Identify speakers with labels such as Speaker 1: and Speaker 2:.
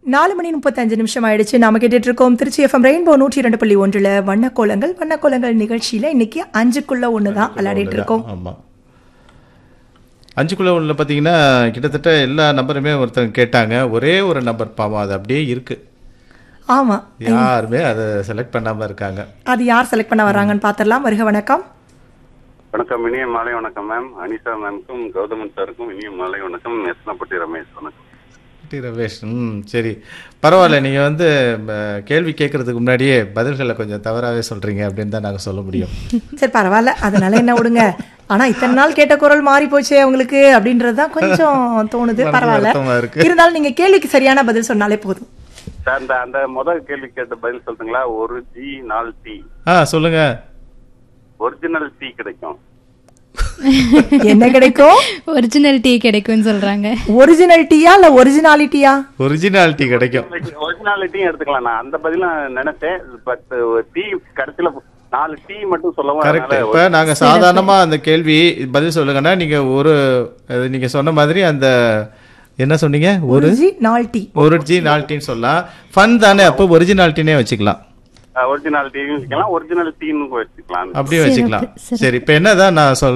Speaker 1: நாலு மணி முப்பத்தஞ்சு நிமிஷம் ஆயிடுச்சு நாம கேட்டுட்டு இருக்கோம் திருச்சி எஃப்எம் ரெயின்போ நூற்றி இரண்டு புள்ளி ஒன்றுல வண்ணக்கோலங்கள் வண்ணக்கோலங்கள் நிகழ்ச்சியில இன்னைக்கு அஞ்சுக்குள்ள ஒண்ணுதான் விளையாடிட்டு இருக்கோம்
Speaker 2: ஆமாம் அஞ்சுக்குள்ள ஒன்றில் பார்த்தீங்கன்னா கிட்டத்தட்ட எல்லா நம்பருமே ஒருத்தங்க கேட்டாங்க ஒரே ஒரு நம்பர் பாவம் அது அப்படியே இருக்கு
Speaker 1: ஆமா
Speaker 2: யாருமே அதை செலக்ட் பண்ணாம இருக்காங்க
Speaker 1: அது யார் செலக்ட் பண்ண வர்றாங்கன்னு பாத்திரலாம் வருக வணக்கம்
Speaker 3: வணக்கம் இனிய மாலை வணக்கம் மேம் அனிஷா மேம்க்கும் கௌதமன் சாருக்கும் இனிய மாலை வணக்கம் எஸ்னப்பட்டி ரமேஷ் வணக்கம்
Speaker 2: டி ரமேஷ் ம் சரி பரவாயில்ல நீங்கள் வந்து ம, கேள்வி கேட்கறதுக்கு முன்னாடியே பதில்களை கொஞ்சம் தவறாகவே சொல்கிறீங்க அப்படின்னு தான் நாங்கள் சொல்ல முடியும்
Speaker 1: சரி பரவாயில்ல அதனால என்ன விடுங்க ஆனா இத்தனை நாள் கேட்ட குரல் மாறி போச்சே உங்களுக்கு அப்படின்றது தான் கொஞ்சம் தோணுது
Speaker 2: மனசு
Speaker 1: பரவாயில்ல
Speaker 2: வருத்தமா இருக்கு.
Speaker 1: இருந்தாலும் நீங்க கேள்விக்கு சரியான பதில் சொன்னாலே போதும்
Speaker 3: சார் இந்த அந்த முதல் கேள்வி கேட்ட பதில் சொல்றீங்களா ஒரு ஜி நாலு டீ
Speaker 2: ஆ சொல்லுங்கள்
Speaker 3: ஒரிஜினல் டீ கிடைக்கும்
Speaker 1: என்ன கிடைக்கும்
Speaker 4: ஒரிஜினல் டீ கிடைக்கும்னு சொல்றாங்க
Speaker 1: ஒரிஜினாலிட்டியா இல்ல ஒரிஜினாலிட்டியா
Speaker 2: ஒரிஜினாலிட்டி கிடைக்கும்
Speaker 3: ஒரிஜினாலிட்டியும் எடுத்துக்கலாம் நான் அந்த பதிலும் நினைச்சேன் பட் டீ கடைசியில நாலு டீ மட்டும் சொல்லவும்
Speaker 2: கரெக்ட்
Speaker 3: அதனால
Speaker 2: இப்போ நாங்கள் சாதாரணமாக அந்த கேள்வி பதில் சொல்லுங்கன்னா நீங்கள் ஒரு அது நீங்க சொன்ன மாதிரி அந்த என்ன சொன்னீங்க ஒரு
Speaker 1: ஒரிஜினாலிட்டி
Speaker 2: ஒரிஜினாலிட்டின்னு சொல்லலாம் ஃபன் தானே அப்போ ஒரிஜினாலிட்டினே வச்சுக்கலாம்
Speaker 3: ஒரிஜினாலிட்டியும் வச்சுக்கலாம் ஒரிஜினல் டீன்னு வச்சுக்கலாம்
Speaker 2: அப்படியே வச்சுக்கலாம் சரி இப்போ என்னதான் நான் சொல்